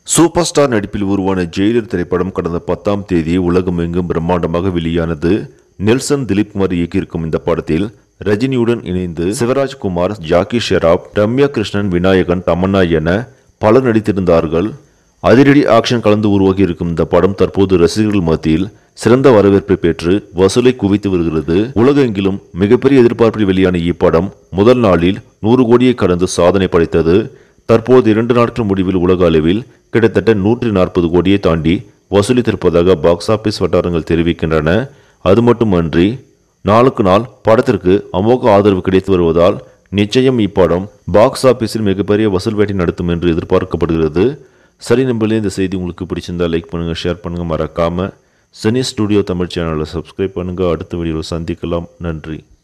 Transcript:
super star நடிப்பில் உருவான Jailer திரைப்படம் கடந்த பத்தாம் தேதி உலகமெங்கும் பிரம்மாண்டமாக வெளியானது நெல்சன் திலீப் குமார் இயக்கியிருக்கும் இந்த படத்தில் ரஜினியுடன் இணைந்து சிவராஜ்குமார் ஜாக்கி ஷெராப் ரம்யா கிருஷ்ணன் விநாயகன் தமன்னா என பலர் நடித்திருந்தார்கள் அதிரடி ஆக்ஷன் கலந்து உருவாகி இருக்கும் இந்த படம் தற்போது ரசிகர்கள் மத்தியில் சிறந்த வரவேற்பை பெற்று வசூலை குவித்து வருகிறது உலகெங்கிலும் மிகப்பெரிய எதிர்பார்ப்பில் வெளியான இப்படம் முதல் நாளில் நூறு கோடியை கடந்து சாதனை படைத்தது தற்போது இரண்டு நாட்கள் முடிவில் உலக அளவில் கிட்டத்தட்ட நூற்றி நாற்பது கோடியை தாண்டி வசூலித்திருப்பதாக பாக்ஸ் ஆபீஸ் வட்டாரங்கள் தெரிவிக்கின்றன அது மட்டுமன்றி நாளுக்கு நாள் படத்திற்கு அமோக ஆதரவு கிடைத்து வருவதால் நிச்சயம் இப்படம் பாக்ஸ் ஆபீஸில் மிகப்பெரிய வசூல் வேட்டை நடத்தும் என்று எதிர்பார்க்கப்படுகிறது சரி நம்பளே இந்த செய்தி உங்களுக்கு பிடிச்சிருந்தா லைக் பண்ணுங்க ஷேர் பண்ணுங்க மறக்காம சனி ஸ்டுடியோ தமிழ் சேனலை சப்ஸ்கிரைப் பண்ணுங்க அடுத்த வீடியோவில் சந்திக்கலாம் நன்றி